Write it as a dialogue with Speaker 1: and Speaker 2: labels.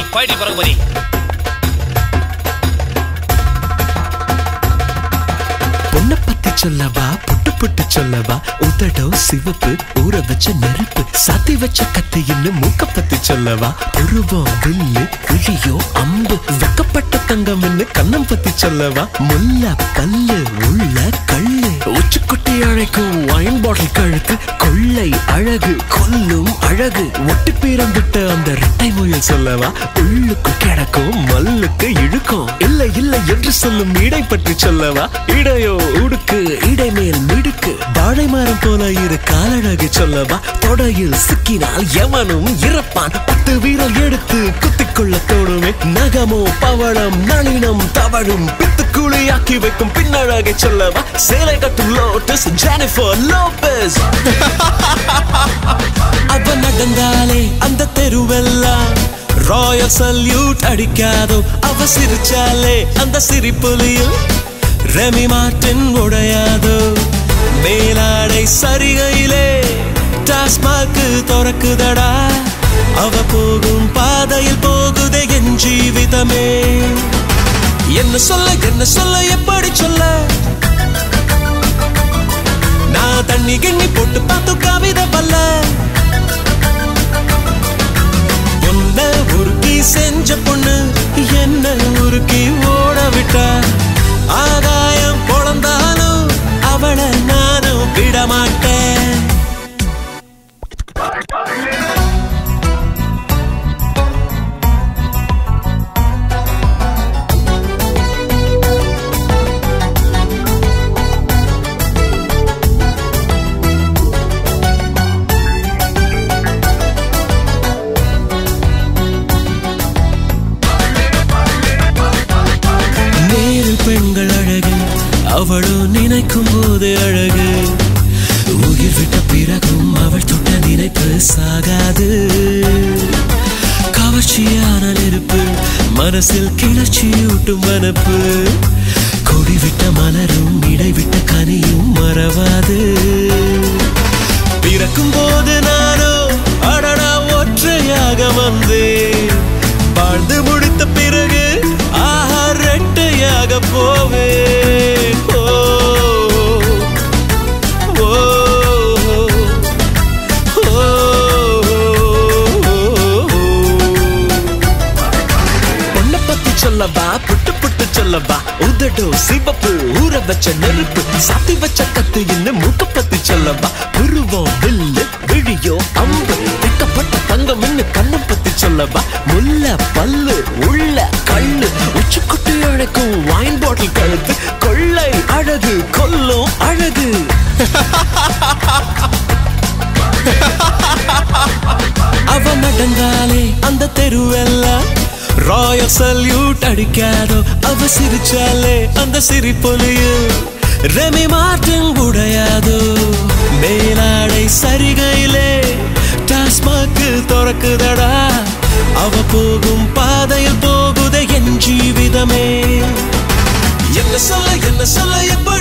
Speaker 1: போயிட்டு பிறகு போதி
Speaker 2: பொண்ண பத்தி சொல்லவா புட்டு புட்டு சொல்லவா உதடோ சிவப்பு ஊற வச்ச நெருப்பு சாத்தி வச்ச கத்தி இன்னும் மூக்க பத்தி சொல்லவா உருவம் வில்லு கிழியோ அம்பு வெக்கப்பட்ட தங்கம் கண்ணம் பத்தி சொல்லவா முல்ல பல்லு உள்ள கள்ளு உச்சுக்குட்டி அழைக்கும் வைன் பாட்டில் கழுத்து கொள்ளை அழகு கொல்லும் அழகு ஒட்டி பீரம்பிட்ட அந்த ரெட்டை முயல் சொல்லவா உள்ளுக்கு கிடக்கும் மல்லுக்கு இழுக்கும் இல்லை இல்லை என்று சொல்லும் இடை பற்றி சொல்லவா இடையோ உடுக்கு இடை மேல் மிடுக்கு வாழை மரம் போல இரு காலழகு சொல்லவா தொடையில் சிக்கினால் எவனும் இறப்பான் பத்து வீரல் எடுத்து குத்திக்கொள்ள தோணுமே நகமோ பவளம் நளினம் தவழும் பித்துக்குழியாக்கி வைக்கும் பின்னழகை சொல்லவா சேலை கட்டும் லோட்டஸ் ஜெனிஃபர் லோபஸ் அவ நடந்தாலே அந்த தெருவெல்லாம் ராயல் சல்யூட் அடிக்காதோ அவ சிரிச்சாலே அந்த சிரிப்புலியில் ரெமி மார்டின் உடையாதோ மேலாடை சரிகையிலே டாஸ்மாக்கு திறக்குதடா அவ போகும் பாதையில் போகுதே என் ஜீவிதமே என்ன சொல்ல என்ன சொல்ல எப்படி சொல்ல நான் தண்ணி கிண்ணி போட்டு பார்த்து கவிதை பல்ல பொண்ண உருக்கி செஞ்ச பொண்ணு என்ன உருக்கி ஓட விட்டா ஆகாயம் பொழந்தாலும் அவளை நானும் விட மாட்டேன் நேரு பெண்கள் அழகு அவளோ நினைக்கும் போது அழகு உயிர் விட்ட பிறகும் அவள் தொட்ட நினைப்பு சாகாது கவர்ச்சியான நெருப்பு மனசில் கிளர்ச்சியூட்டும் வனப்பு கொடி விட்ட மலரும் இடைவிட்ட கனியும் மறவாது பிறக்கும் போது நானோ அடடா ஒற்றையாக வந்தேன் வாழ்ந்து முடித்த பிறகு ஆஹா ரெட்டையாக போவேன் ஓ, ஓ, ஓ. பொண்ணை பத்தி சொல்லவா புட்டு புட்டு சொல்லவா உதடோ சிவப்பு ஊற வச்ச நெருப்பு சாத்தி வச்ச கத்து இன்னும் மூக்க பத்தி சொல்லவா புருவம் வில்லு விழியோ அம்பு திக்கப்பட்ட தங்கம் இன்னும் கண்ணம் பத்தி சொல்லவா முல்ல பல்லு உள்ள கண்ணு உச்சிக்குட்டி அழைக்கும் வைன் பாட்டில் கழுத்து கொள்ளை அழகு கொல்லும் அழகு அவ நடந்தாலே அந்த தெருவெல்லாம் ராயல் சல்யூட் அடிக்காதோ அவ சிரிச்சாலே அந்த சிரிப்பொலியில் ரெமி மார்டின் உடையாதோ மேலாடை சரிகையிலே டாஸ்மாக்கு திறக்குதடா அவ போகும் பாதையில் போகுதே என் ஜீவிதமே என்ன சொல்ல என்ன சொல்ல எப்படி